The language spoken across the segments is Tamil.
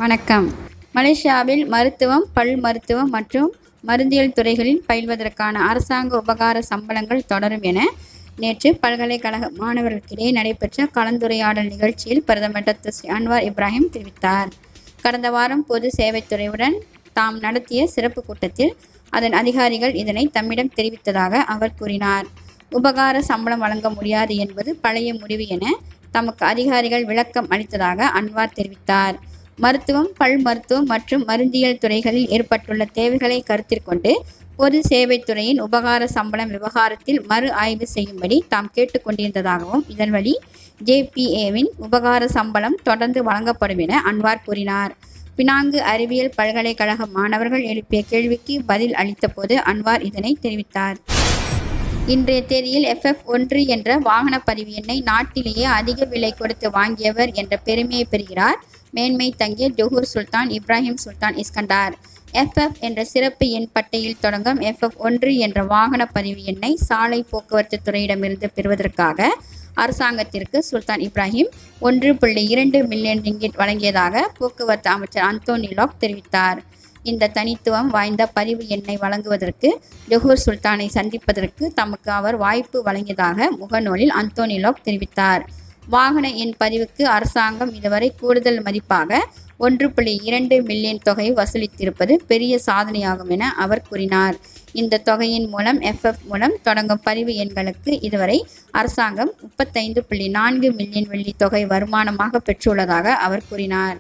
வணக்கம் மலேசியாவில் மருத்துவம் பல் மருத்துவம் மற்றும் மருந்தியல் துறைகளில் பயில்வதற்கான அரசாங்க உபகார சம்பளங்கள் தொடரும் என நேற்று பல்கலைக்கழக மாணவர்களுக்கிடையே நடைபெற்ற கலந்துரையாடல் நிகழ்ச்சியில் பிரதமர் டாக்டர் ஸ்ரீ அன்வார் இப்ராஹிம் தெரிவித்தார் கடந்த வாரம் பொது சேவைத்துறையுடன் தாம் நடத்திய சிறப்பு கூட்டத்தில் அதன் அதிகாரிகள் இதனை தம்மிடம் தெரிவித்ததாக அவர் கூறினார் உபகார சம்பளம் வழங்க முடியாது என்பது பழைய முடிவு என தமக்கு அதிகாரிகள் விளக்கம் அளித்ததாக அன்வார் தெரிவித்தார் மருத்துவம் பல் மருத்துவம் மற்றும் மருந்தியல் துறைகளில் ஏற்பட்டுள்ள தேவைகளை கருத்தில் கொண்டு பொது சேவைத்துறையின் உபகார சம்பளம் விவகாரத்தில் மறு ஆய்வு செய்யும்படி தாம் கேட்டுக்கொண்டிருந்ததாகவும் இதன் வழி ஜேபிஏவின் உபகார சம்பளம் தொடர்ந்து வழங்கப்படும் என அன்வார் கூறினார் பினாங்கு அறிவியல் பல்கலைக்கழக மாணவர்கள் எழுப்பிய கேள்விக்கு பதில் அளித்தபோது அன்வார் இதனை தெரிவித்தார் இன்றைய தேதியில் எஃப்எஃப் ஒன்று என்ற வாகன பதிவு எண்ணை நாட்டிலேயே அதிக விலை கொடுத்து வாங்கியவர் என்ற பெருமையை பெறுகிறார் மேன்மை தங்கிய Johor Sultan Ibrahim Sultan Iskandar FF என்ற சிறப்பு எண் பட்டையில் தொடங்கும் எஃப்எஃப் ஒன்று என்ற வாகன பதிவு எண்ணை சாலை போக்குவரத்து துறையிடமிருந்து பெறுவதற்காக அரசாங்கத்திற்கு சுல்தான் இப்ராஹிம் ஒன்று புள்ளி இரண்டு மில்லியன் ரிங்கிட் வழங்கியதாக போக்குவரத்து அமைச்சர் அந்தோனி லாக் தெரிவித்தார் இந்த தனித்துவம் வாய்ந்த பதிவு எண்ணை வழங்குவதற்கு ஜொஹூர் சுல்தானை சந்திப்பதற்கு தமக்கு அவர் வாய்ப்பு வழங்கியதாக முகநூலில் அந்தோனி லாக் தெரிவித்தார் வாகன எண் பதிவுக்கு அரசாங்கம் இதுவரை கூடுதல் மதிப்பாக ஒன்று புள்ளி இரண்டு மில்லியன் தொகை வசூலித்திருப்பது பெரிய சாதனையாகும் என அவர் கூறினார் இந்த தொகையின் மூலம் எஃப்எஃப் மூலம் தொடங்கும் பதிவு எண்களுக்கு இதுவரை அரசாங்கம் முப்பத்தைந்து புள்ளி நான்கு மில்லியன் வெள்ளி தொகை வருமானமாக பெற்றுள்ளதாக அவர் கூறினார்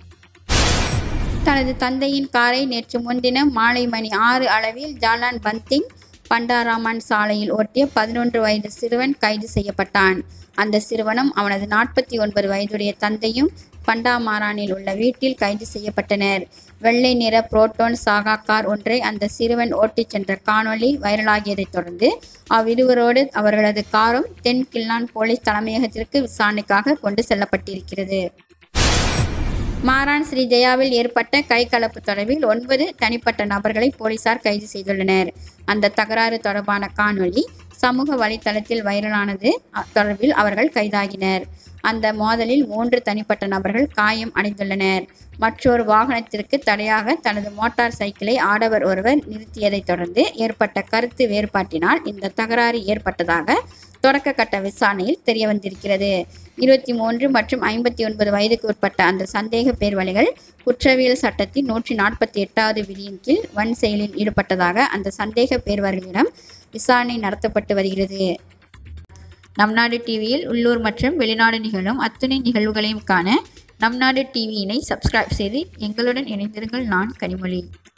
தனது தந்தையின் காரை நேற்று முன்தினம் மாலை மணி ஆறு அளவில் ஜாலான் பந்திங் பண்டாராமன் சாலையில் ஓட்டிய பதினொன்று வயது சிறுவன் கைது செய்யப்பட்டான் அந்த சிறுவனும் அவனது நாற்பத்தி ஒன்பது வயதுடைய தந்தையும் பண்டாமாரானில் உள்ள வீட்டில் கைது செய்யப்பட்டனர் வெள்ளை நிற புரோட்டோன் சாகா கார் ஒன்றை அந்த சிறுவன் ஓட்டிச் சென்ற காணொளி வைரலாகியதைத் தொடர்ந்து அவ்விருவரோடு அவர்களது காரும் தென் கில்லான் போலீஸ் தலைமையகத்திற்கு விசாரணைக்காக கொண்டு செல்லப்பட்டிருக்கிறது மாரான் ஸ்ரீ ஜெயாவில் ஏற்பட்ட கைகலப்பு தொடர்பில் ஒன்பது தனிப்பட்ட நபர்களை போலீசார் கைது செய்துள்ளனர் அந்த தகராறு தொடர்பான காணொளி சமூக வலைத்தளத்தில் வைரலானது அ- தொடர்பில் அவர்கள் கைதாகினர் அந்த மோதலில் மூன்று தனிப்பட்ட நபர்கள் காயம் அடைந்துள்ளனர் மற்றொரு வாகனத்திற்கு தடையாக தனது மோட்டார் சைக்கிளை ஆடவர் ஒருவர் நிறுத்தியதைத் தொடர்ந்து ஏற்பட்ட கருத்து வேறுபாட்டினால் இந்த தகராறு ஏற்பட்டதாக தொடக்க கட்ட விசாரணையில் தெரிய வந்திருக்கிறது இருபத்தி மூன்று மற்றும் ஐம்பத்தி ஒன்பது வயதுக்கு உட்பட்ட அந்த சந்தேக பேர்வழிகள் குற்றவியல் சட்டத்தின் நூற்றி நாற்பத்தி எட்டாவது விதியின் கீழ் வன் செயலில் ஈடுபட்டதாக அந்த சந்தேக பேர்வர்களிடம் விசாரணை நடத்தப்பட்டு வருகிறது நம் நாடு டிவியில் உள்ளூர் மற்றும் வெளிநாடு நிகழும் அத்துணை நிகழ்வுகளையும் காண நம் நாடு டிவியினை சப்ஸ்கிரைப் செய்து எங்களுடன் இணைந்திருங்கள் நான் கனிமொழி